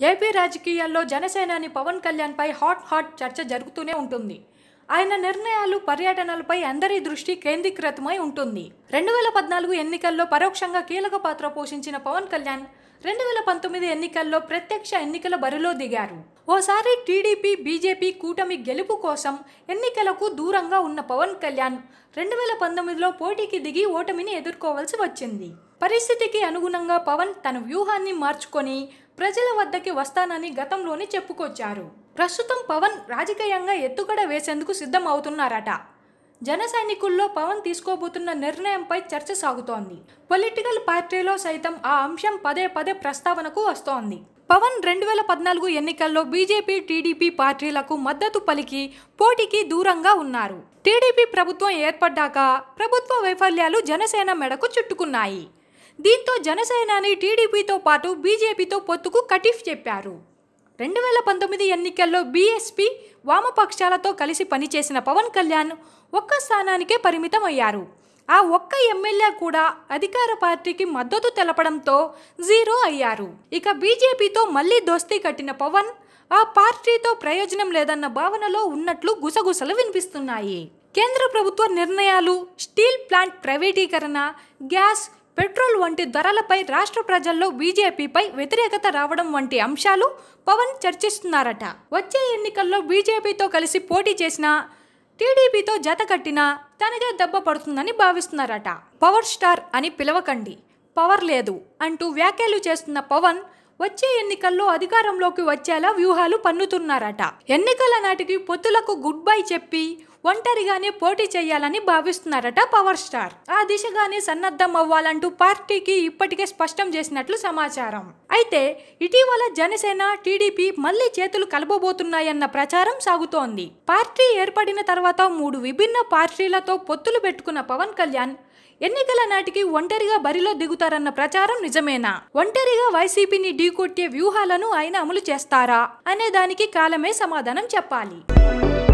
AP రాజకీయాల్లో జనసేనాని Pawan కళ్యాణ్పై hot hot చర్చ జరుగుతూనే ఉంటుంది ఆయన నిర్ణయాలు పర్యటనలపై అందరి దృష్టి కేంద్రీకృతమై ఉంటుంది రెండు వేల పద్నాలుగు ఎన్నికల్లో పరోక్షంగా కీలక పాత్ర పోషించిన పవన్ కళ్యాణ్ రెండు వేల పంతొమ్మిది ఎన్నికల్లో ప్రత్యక్ష ఎన్నికల బరిలో దిగారు ఓసారి టీడీపీ బీజేపీ కూటమి గెలుపు కోసం ఎన్నికలకు దూరంగా ఉన్న పవన్ కళ్యాణ్ రెండు వేల పంతొమ్మిదిలో పోటీకి దిగి ఓటమిని ఎదుర్కోవాల్సి వచ్చింది పరిస్థితికి అనుగుణంగా పవన్ తన వ్యూహాన్ని మార్చుకొని ప్రజల వద్దకి వస్తానని గతంలోనే చెప్పుకొచ్చారు ప్రస్తుతం పవన్ రాజకీయంగా ఎత్తుగడ వేసేందుకు సిద్ధం అవుతున్నారట జన సైనికుల్లో పవన్ తీసుకోబోతున్న నిర్ణయంపై చర్చ సాగుతోంది పొలిటికల్ పార్టీలో సైతం ఆ అంశం పదే పదే ప్రస్తావనకు వస్తోంది పవన్ రెండు వేల పద్నాలుగు ఎన్నికల్లో బీజేపీ టీడీపీ పార్టీలకు మద్దతు పలికి పోటీకి దూరంగా ఉన్నారు టీడీపీ ప్రభుత్వం ఏర్పడ్డాక ప్రభుత్వ వైఫల్యాలు జనసేన మెడకు చుట్టుకున్నాయి దీంతో జనసేనాని టీడీపీతో పాటు బీజేపీతో పొత్తుకు కటిఫ్ చెప్పారు రెండు వేల పంతొమ్మిది ఎన్నికల్లో బీఎస్పీ వామపక్షాలతో కలిసి పనిచేసిన పవన్ కళ్యాణ్ ఒక్క స్థానానికే పరిమితం అయ్యారు ఆ ఒక్క ఎమ్మెల్యే కూడా అధికార పార్టీకి మద్దతు తెలపడంతో జీరో అయ్యారు ఇక బీజేపీతో మళ్లీ దోస్తీ కట్టిన పవన్ ఆ పార్టీతో ప్రయోజనం లేదన్న భావనలో ఉన్నట్లు గుసగుసలు వినిపిస్తున్నాయి కేంద్ర ప్రభుత్వ నిర్ణయాలు స్టీల్ ప్లాంట్ ప్రైవేటీకరణ గ్యాస్ పెట్రోల్ వంటి ధరలపై రాష్ట్ర ప్రజల్లో బీజేపీపై వ్యతిరేకత రావడం వంటి అంశాలు పవన్ చర్చిస్తున్నారట వచ్చే ఎన్నికల్లో బీజేపీతో కలిసి పోటీ చేసిన టీడీపీతో జత కట్టినా తనకే దెబ్బ పడుతుందని భావిస్తున్నారట పవర్ స్టార్ అని పిలవకండి పవర్ లేదు అంటూ వ్యాఖ్యలు చేస్తున్న పవన్ వచ్చే ఎన్నికల్లో అధికారంలోకి వచ్చేలా వ్యూహాలు పన్నుతున్నారట ఎన్నికల నాటికి పొత్తులకు గుడ్ బై చెప్పి ఒంటరిగానే పోటీ చేయాలని భావిస్తున్నారట పవర్ స్టార్ ఆ దిశగానే సన్నద్ధం అవ్వాలంటూ పార్టీకి ఇప్పటికే స్పష్టం చేసినట్లు సమాచారం అయితే ఇటీవల జనసేన టీడీపీ మళ్లీ చేతులు కలపబోతున్నాయన్న ప్రచారం సాగుతోంది పార్టీ ఏర్పడిన తర్వాత మూడు విభిన్న పార్టీలతో పొత్తులు పెట్టుకున్న పవన్ కళ్యాణ్ ఎన్నికల నాటికి ఒంటరిగా బరిలో దిగుతారన్న ప్రచారం నిజమేనా ఒంటరిగా వైసీపీని ఢీకొట్టే వ్యూహాలను ఆయన అమలు చేస్తారా అనే దానికి కాలమే సమాధానం చెప్పాలి